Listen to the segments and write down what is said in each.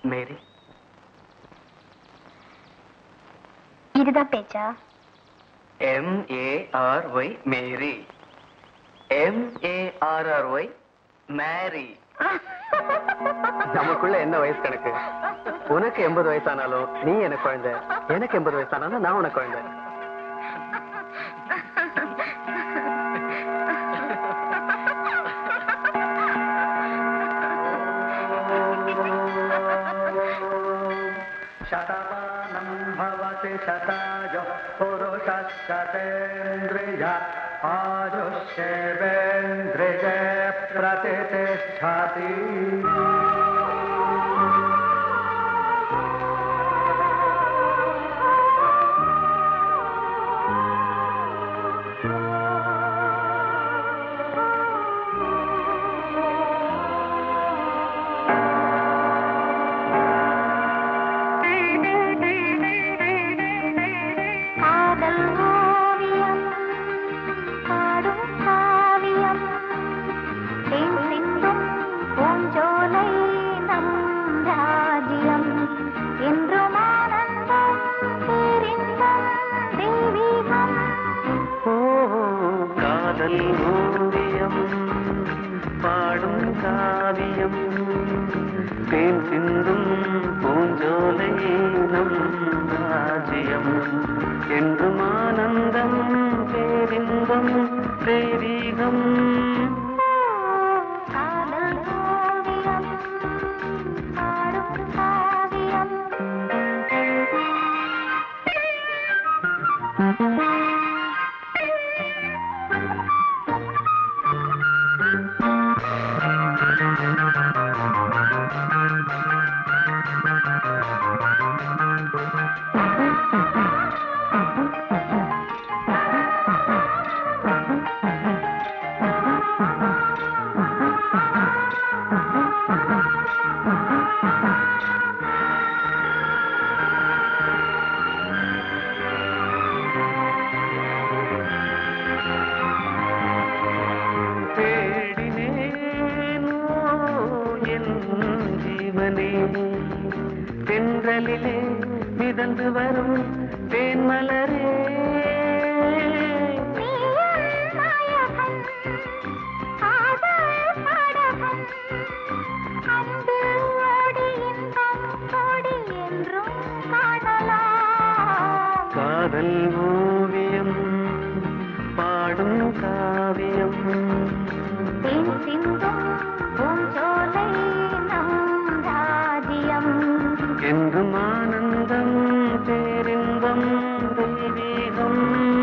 மேரி இதுதான் பேச்சா M A R Y Mary M A R R Y marry நமக்குள்ள என்ன வயசு கணக்கு உனக்கு எண்பது வயசானாலும் நீ எனக்கு குழந்தை எனக்கு எண்பது வயசானாலும் நான் உனக்கு குழந்தை शतमानं भवति शताय पुरुषः शतेन्द्रिय आयुष्येवेन्द्रिये प्रतिष्ठति காதல் ஓவியம் பாடும் காவியம் தேன் சிந்தும் பூஞ்சோலை நம் ராஜ்யம் என்றும் ஆனந்தம் பேரின்பம் தெய்வீகம் காதல் ஓவியம் பாடும் காவியம் தேன் சிந்தும் பூஞ்சோலை நம் ராஜ்யம் என்றும் ஆனந்தம் பேரின்பம் தெய்வீகம் காதல் ஓவியம் பாடும் காவியம் தேடினேனோ என் ஜீவனே தென்றலிலே மிதந்து வரும் தேன்மலரே நாயகன் காதல் பாடகன் அன்பு ஓடி இன்பம் கோடி என்றும் காணலாம் காதல் ஓவியம் பாடும் காவியம் தேன் சிந்தும் பூஞ்சோலை நம் ராஜ்யம் என்றும் ஆனந்தம் பேரின்பம் தெய்வீகம்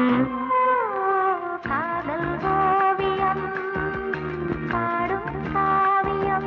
காதல் ஓவியம் பாடும் காவியம்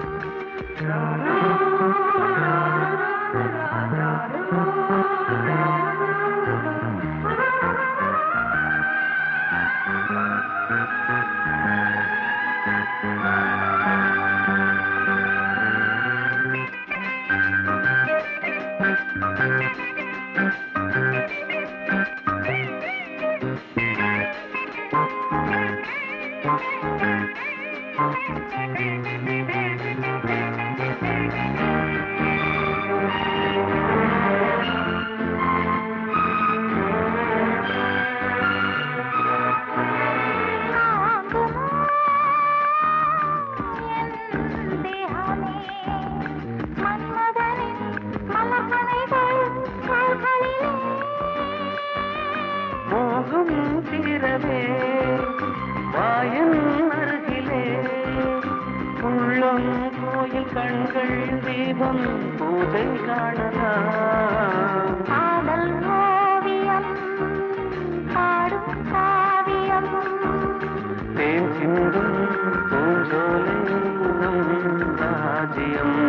மோகம் தீரவே வாயன் அருகிலே உள்ளம் கோயில் கண்கள் தீபம் பூஜை காணலாம் காதல் ஓவியம் பாடும் காவியம் தேன் சிந்தும் பூஞ்சோலை நம் ராஜ்யம்